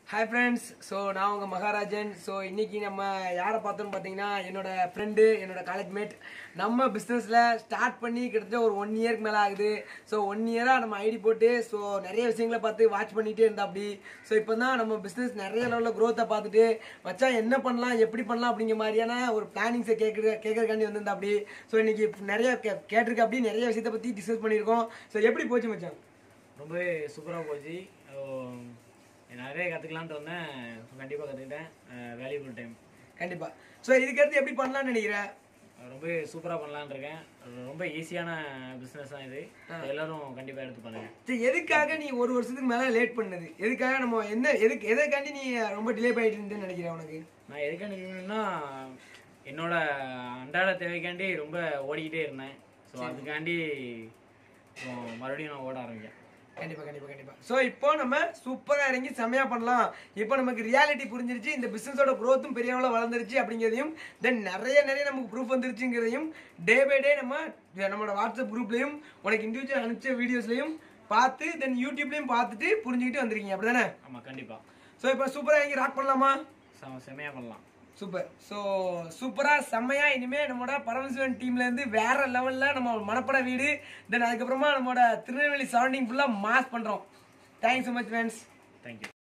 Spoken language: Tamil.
ஹாய் ஃப்ரெண்ட்ஸ் ஸோ நான் உங்கள் மகாராஜன் ஸோ இன்னைக்கு நம்ம யாரை பார்த்தோம்னு பார்த்தீங்கன்னா என்னோட ஃப்ரெண்டு என்னோட காலேஜ் மேட் நம்ம பிஸ்னஸில் ஸ்டார்ட் பண்ணி கிட்டத்தட்ட ஒரு ஒன் இயர்க்கு மேலே ஆகுது ஸோ ஒன் இயராக நம்ம ஐடி போட்டு ஸோ நிறைய விஷயங்களை பார்த்து வாட்ச் பண்ணிகிட்டே இருந்தா அப்படி ஸோ இப்போ தான் நம்ம பிஸ்னஸ் நிறைய லெவலில் க்ரோத்தை பார்த்துட்டு வச்சா என்ன பண்ணலாம் எப்படி பண்ணலாம் அப்படிங்கிற மாதிரியான ஒரு பிளானிங்ஸை கேட்குற கேட்கறக்காண்டி வந்திருந்தா அப்படி ஸோ இன்னைக்கு நிறைய கே- கேட்டிருக்க அப்படி நிறைய விஷயத்தை பற்றி டிஸ்கஸ் பண்ணியிருக்கோம் ஸோ எப்படி போச்சு மச்சான் ரொம்பவே சூப்பராக போச்சு ஓ, நிறைய கற்றுக்கலான்ட்டு வந்தேன் கண்டிப்பாக கற்றுக்கிட்டேன் வேல்யூபிள் டைம் கண்டிப்பாக ஸோ இதுக்கடுத்து எப்படி பண்ணலாம்னு நினைக்கிறேன் ரொம்பவே சூப்பராக பண்ணலான்னு இருக்கேன் ரொம்ப ஈஸியான பிஸ்னஸ் தான் இது எல்லாரும் கண்டிப்பாக எடுத்து பண்ணுங்க சரி எதுக்காக நீ ஒரு வருஷத்துக்கு மேல லேட் பண்ணது எதுக்காக நம்ம என்ன எதுக்கு எதுக்காண்டி நீ ரொம்ப டிலே பண்ணிட்டு இருந்தேன்னு நினைக்கிறேன் உனக்கு நான் எதுக்காண்டி நின்னா என்னோட அன்றாட தேவைக்காண்டி ரொம்ப ஓடிக்கிட்டே இருந்தேன் ஸோ அதுக்காண்டி இப்போ மறுபடியும் நான் ஓட ஆரம்பிச்சேன் கண்டிப்பா கண்டிப்பா கண்டிப்பா சோ இப்போ நம்ம சூப்பரா இறங்கி செமையா பண்ணலாம் இப்போ நமக்கு ரியாலிட்டி புரிஞ்சிருச்சு இந்த பிசினஸோட growth-உம் பெரிய அளவுல வளர்ந்துருச்சு அப்படிங்கிறதையும் தென் நிறைய நிறைய நமக்கு ப்ரூஃப் வந்துருச்சுங்கிறதையும் டே பை டே நம்ம நம்மளோட வாட்ஸ்அப் குரூப்லயும் உனக்கு இண்டிவிஜுவல் அனுப்பிச்ச வீடியோஸ்லயும் பார்த்து தென் யூடியூப்லயும் பார்த்துட்டு புரிஞ்சுக்கிட்டு வந்திருக்கீங்க அப்படிதானே ஆமாம் கண்டிப்பாக சோ இப்போ சூப்பரா இறங்கி ராக் பண்ணலாமா செம செமையாக பண்ணலாம் சூப்பர் ஸோ சூப்பரா செம்மையா இனிமே நம்மளோட பரமசிவன் டீம்ல இருந்து வேற லெவல்ல நம்ம மணப்பட வீடு தென் அதுக்கப்புறமா நம்மளோட திருநெல்வேலி சரௌண்டிங் ஃபுல்லா மாஸ் பண்றோம் thanks so much friends thank you